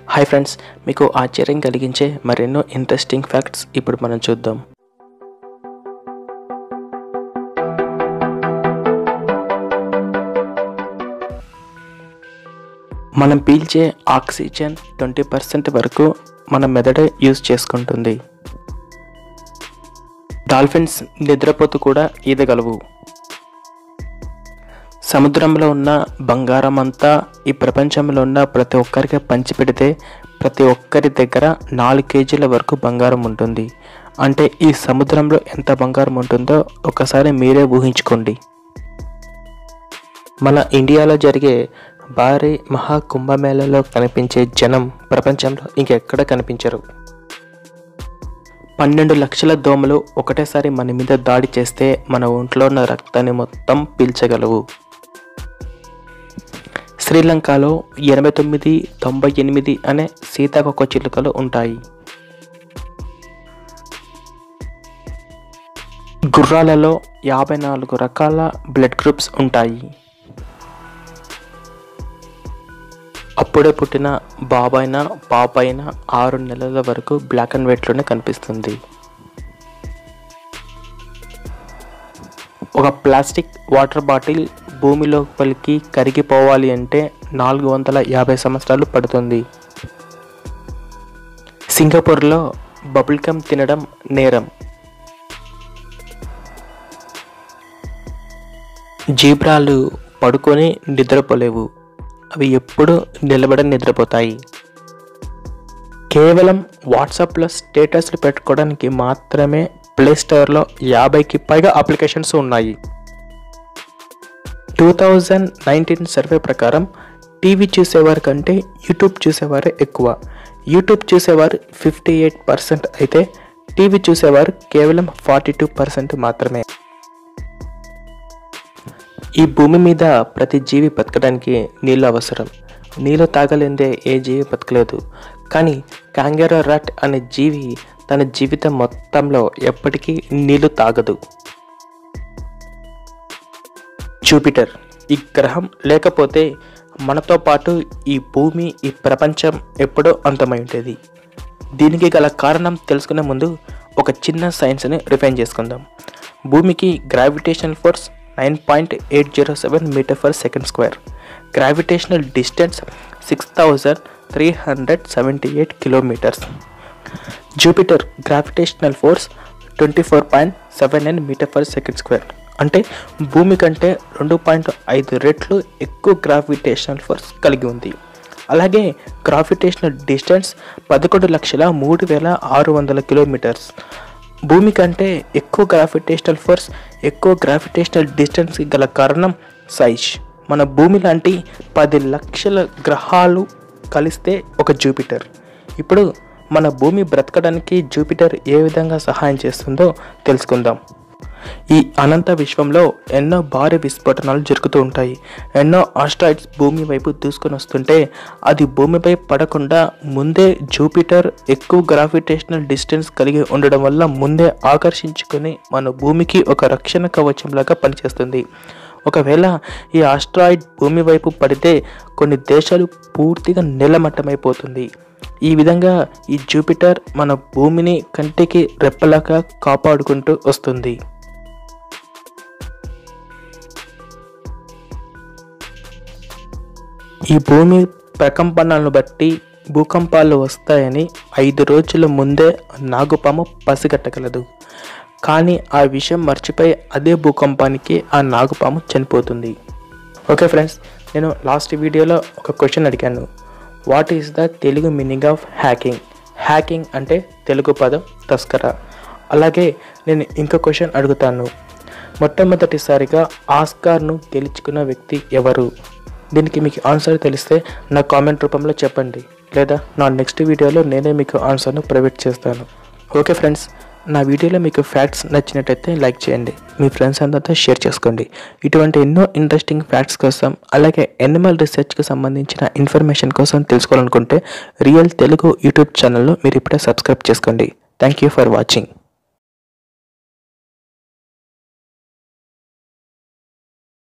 hi friends మీకు ఆశ్చర్యం కలిగించే మరెన్నో ఇంట్రెస్టింగ్ ఫ్యాక్ట్స్ ఇప్పుడు మనం చూద్దాం మనం పీల్చే ఆక్సిజన్ ట్వంటీ పర్సెంట్ వరకు మన మెదడే యూజ్ చేసుకుంటుంది డాల్ఫిన్స్ నిద్రపోతూ కూడా ఈదగలవు సముద్రంలో ఉన్న బంగారం అంతా ఈ ప్రపంచంలో ఉన్న ప్రతి ఒక్కరికి పంచిపెడితే ప్రతి ఒక్కరి దగ్గర నాలుగు కేజీల వరకు బంగారం ఉంటుంది అంటే ఈ సముద్రంలో ఎంత బంగారం ఉంటుందో ఒకసారి మీరే ఊహించుకోండి మన ఇండియాలో జరిగే భారీ మహాకుంభమేళలో కనిపించే జనం ప్రపంచంలో ఇంకెక్కడ కనిపించరు పన్నెండు లక్షల దోమలు ఒకటేసారి మన మీద దాడి చేస్తే మన ఒంట్లో ఉన్న రక్తాన్ని మొత్తం పీల్చగలవు శ్రీలంకలో ఎనభై తొమ్మిది తొంభై ఎనిమిది అనే సీతాకొక చిలుకలు ఉంటాయి గుర్రాలలో యాభై నాలుగు రకాల బ్లడ్ గ్రూప్స్ ఉంటాయి అప్పుడే పుట్టిన బాబైన పాపైన ఆరు నెలల వరకు బ్లాక్ అండ్ వైట్లోనే కనిపిస్తుంది ఒక ప్లాస్టిక్ వాటర్ బాటిల్ భూమి లోపలికి కరిగిపోవాలి అంటే నాలుగు వందల యాభై సంవత్సరాలు పడుతుంది సింగపూర్లో బబుల్ గమ్ తినడం నేరం జీబ్రాలు పడుకొని నిద్రపోలేవు అవి ఎప్పుడు నిలబడి నిద్రపోతాయి కేవలం వాట్సాప్లో స్టేటస్లు పెట్టుకోవడానికి మాత్రమే ప్లే స్టోర్లో యాభైకి పైగా అప్లికేషన్స్ ఉన్నాయి టూ థౌజండ్ నైన్టీన్ సర్వే ప్రకారం టీవీ చూసేవారి కంటే యూట్యూబ్ చూసేవారే ఎక్కువ యూట్యూబ్ చూసేవారు ఫిఫ్టీ ఎయిట్ పర్సెంట్ అయితే టీవీ చూసేవారు కేవలం ఫార్టీ టూ పర్సెంట్ మాత్రమే ఈ భూమి మీద ప్రతి జీవి బతకడానికి నీళ్ళు అవసరం నీళ్ళు తాగలేందే ఏ జీవి బతకలేదు కానీ కాంగెరో రాట్ అనే జీవి తన జీవితం మొత్తంలో ఎప్పటికీ నీళ్లు తాగదు జూపిటర్ ఈ గ్రహం లేకపోతే మనతో పాటు ఈ భూమి ఈ ప్రపంచం ఎప్పుడో అంతమై ఉండేది దీనికి గల కారణం తెలుసుకునే ముందు ఒక చిన్న సైన్స్ని రిఫైన్ చేసుకుందాం భూమికి gravitational force nine point eight zero seven metre per second square gravitational distance six thousand three hundred seventy eight kilometres Jupiter gravitational force twenty four point seven nine metre per second square అంటే భూమి కంటే రెండు point ఐదు రెట్లు ఎక్కువ gravitational force కలిగి ఉంది అలాగే గ్రావిటేషనల్ డిస్టెన్స్ పదకొండు లక్షల మూడు వేల ఆరు వందల కిలోమీటర్స్ భూమి కంటే ఎక్కువ గ్రావిటేషనల్ ఫోర్స్ ఎక్కువ గ్రావిటేషనల్ డిస్టెన్స్ గల కారణం సైజ్ మన భూమి లాంటి పది లక్షల గ్రహాలు కలిస్తే ఒక జూపిటర్ ఇప్పుడు మన భూమి బ్రతకడానికి జూపిటర్ ఏ విధంగా సహాయం చేస్తుందో తెలుసుకుందాం ఈ అనంత విశ్వంలో ఎన్నో భారీ విస్ఫోటనాలు జరుగుతూ ఉంటాయి ఎన్నో ఆస్ట్రాయిడ్స్ భూమి వైపు దూసుకొని వస్తుంటే అది భూమిపై పడకుండా ముందే జూపిటర్ ఎక్కువ గ్రావిటేషనల్ డిస్టెన్స్ కలిగి ఉండడం వల్ల ముందే ఆకర్షించుకొని మన భూమికి ఒక రక్షణ కవచంలాగా పనిచేస్తుంది ఒకవేళ ఈ ఆస్ట్రాయిడ్ భూమి వైపు పడితే కొన్ని దేశాలు పూర్తిగా నిలమట్టమైపోతుంది ఈ విధంగా ఈ జూపిటర్ మన భూమిని కంటికి రెప్పలాగా కాపాడుకుంటూ వస్తుంది ఈ భూమి ప్రకంపనలను బట్టి భూకంపాలు వస్తాయని ఐదు రోజుల ముందే నాగుపాము పసిగట్టగలదు కానీ ఆ విషయం మర్చిపోయి అదే భూకంపానికి ఆ నాగుపాము చనిపోతుంది ఓకే ఫ్రెండ్స్ నేను లాస్ట్ వీడియోలో ఒక క్వశ్చన్ అడిగాను what is the Telugu meaning of hacking hacking అంటే తెలుగు పదం తస్కర అలాగే నేను ఇంకో క్వశ్చన్ అడుగుతాను మొట్టమొదటిసారిగా ఆస్కార్ను గెలుచుకున్న వ్యక్తి ఎవరు దీనికి మీకు ఆన్సర్ తెలిస్తే నా కామెంట్ రూపంలో చెప్పండి లేదా నా నెక్స్ట్ వీడియోలో నేనే మీకు ఆన్సర్ను ప్రొవైడ్ చేస్తాను ఓకే ఫ్రెండ్స్ నా వీడియోలో మీకు ఫ్యాక్ట్స్ నచ్చినట్టయితే లైక్ చేయండి మీ ఫ్రెండ్స్ అందరితో షేర్ చేసుకోండి ఇటువంటి ఎన్నో ఇంట్రెస్టింగ్ ఫ్యాక్ట్స్ కోసం అలాగే ఎనిమల్ రీసెర్చ్కి సంబంధించిన ఇన్ఫర్మేషన్ కోసం తెలుసుకోవాలనుకుంటే రియల్ తెలుగు యూట్యూబ్ ఛానల్ను మీరు ఇప్పుడే సబ్స్క్రైబ్ చేసుకోండి థ్యాంక్ యూ ఫర్ వాచింగ్